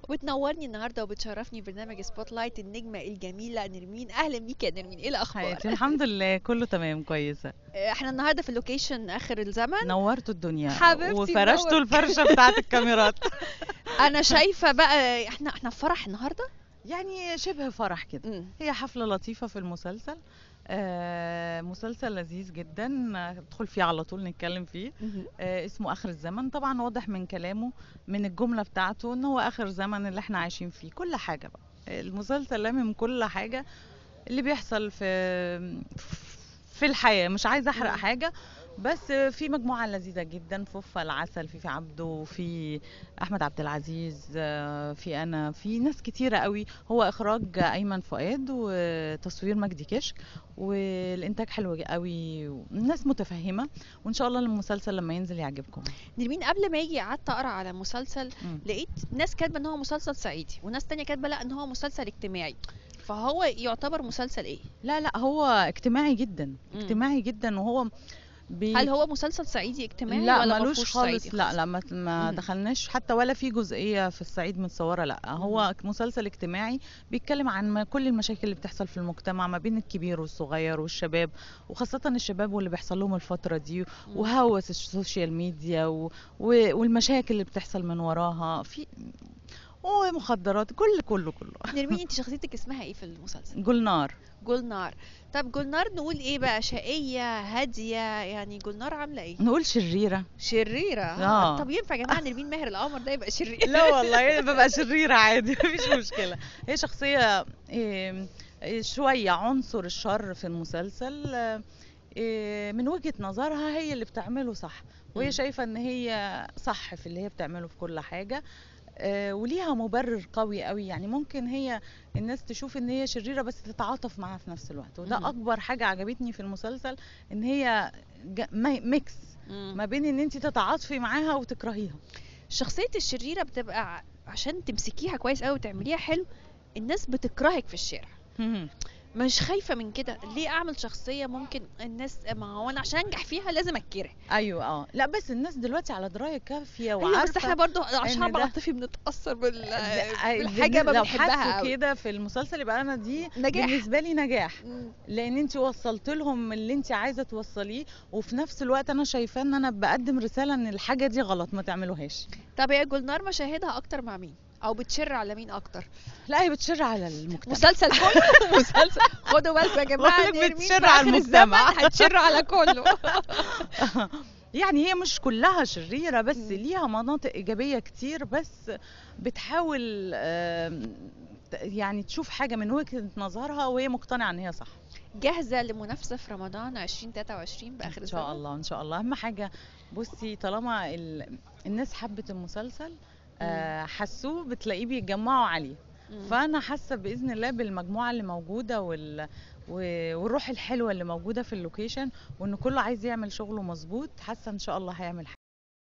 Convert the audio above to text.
وتنورني النهارده وبتشرفني في برنامج سبوت لايت النجمه الجميله نرمين اهلا بيك يا نرمين ايه الاخبار حياتي الحمد لله كله تمام كويسه احنا النهارده في اللوكيشن اخر الزمن نورتوا الدنيا حبيبتي وفرشتوا نور. الفرشه بتاعت الكاميرات انا شايفه بقى احنا احنا في فرح النهارده يعني شبه فرح كده مم. هي حفله لطيفه في المسلسل آه مسلسل لذيذ جدا آه، ندخل فيه على طول نتكلم فيه مهم. آه اسمه اخر الزمن طبعا واضح من كلامه من الجمله بتاعته ان هو اخر زمن اللي احنا عايشين فيه كل حاجه بقى المسلسل لامم كل حاجه اللي بيحصل في في الحياه مش عايزه احرق مم. حاجه بس في مجموعه لذيذه جدا فوفا العسل في في عبده في احمد عبد العزيز آه، في انا في ناس كتيره قوي هو اخراج ايمن فؤاد وتصوير مجدي كشك والانتاج حلو قوي والناس متفهمه وان شاء الله المسلسل لما ينزل يعجبكم نرمين قبل ما يجي قعدت اقرا على مسلسل مم. لقيت ناس كاتبه ان هو مسلسل صعيدي وناس تانية كاتبه لا ان هو مسلسل اجتماعي فهو يعتبر مسلسل ايه لا لا هو اجتماعي جدا مم. اجتماعي جدا وهو بي... هل هو مسلسل صعيدي اجتماعي لا ولا ملوش مفهوش خالص صعيدي لا لا ما, ما مم. دخلناش حتى ولا في جزئيه في الصعيد متصوره لا هو مسلسل اجتماعي بيتكلم عن ما- كل المشاكل اللي بتحصل في المجتمع ما بين الكبير والصغير والشباب وخاصه الشباب واللي بيحصل لهم الفتره دي مم. وهوس السوشيال ميديا و... و... والمشاكل اللي بتحصل من وراها في ومخدرات كل كله كله نرمين انت شخصيتك اسمها ايه في المسلسل جولنار جولنار طب جولنار نقول ايه بقى شقية هادية يعني جولنار عاملة ايه نقول شريره شريرة آه. طب ينفع يا جماعة نرمين ماهر القمر ده يبقى شرير لا والله ببقى شريرة عادي مفيش مشكلة هي شخصية إيه، إيه، شوية عنصر الشر في المسلسل آه، إيه، من وجهة نظرها هي اللي بتعمله صح مم. وهي شايفة ان هي صح في اللي هي بتعمله في كل حاجة آه، وليها مبرر قوي قوي يعني ممكن هي الناس تشوف ان هي شريرة بس تتعاطف معاها في نفس الوقت وده مم. اكبر حاجة عجبتني في المسلسل ان هي جا- مي- ميكس مم. ما بين ان انت تتعاطفي معاها وتكرهيها شخصية الشريرة بتبقى ع- عشان تمسكيها كويس قوي وتعمليها حلو الناس بتكرهك في الشارع مش خايفة من كده ليه اعمل شخصية ممكن الناس ما هو انا عشان انجح فيها لازم اتكره ايوه اه لا بس الناس دلوقتي على درايه كافيه وعارفه ايوه بس احنا برضو الشعب ده- العاطفي بنتأثر بال... ده- بالحاجة ما لو بنحبها حسوا قوي كده في المسلسل يبقى انا دي نجاح. بالنسبه لي نجاح مم. لان انت وصلت لهم اللي انت عايزه توصليه وفي نفس الوقت انا شايفاه ان انا بقدم رساله ان الحاجه دي غلط ما تعملوهاش طب يا جولنار مشاهدها اكتر مع مين او بتشر على مين اكتر لا هي بتشر على المجتمع مسلسل كله مسلسل خدوا بالكم يا جماعه بقولك نرمين بتشر في على آخر المجتمع. الزمن هتشر على كله يعني هي مش كلها شريره بس مم. ليها مناطق ايجابيه كتير بس بتحاول آم، يعني تشوف حاجه من وجهه نظرها وهي مقتنعه ان هي صح جاهزه لمنافسه في رمضان 2023 باخر ان شاء الزمن الله ان شاء الله اهم حاجه بصي طالما ال... الناس حبت المسلسل آه، حسوه بتلاقيه بيتجمعوا عليه مم. فانا حاسه باذن الله بالمجموعه اللي موجوده وال... و- والروح الحلوه اللي موجوده في اللوكيشن وان كله عايز يعمل شغله مظبوط حاسه ان شاء الله هيعمل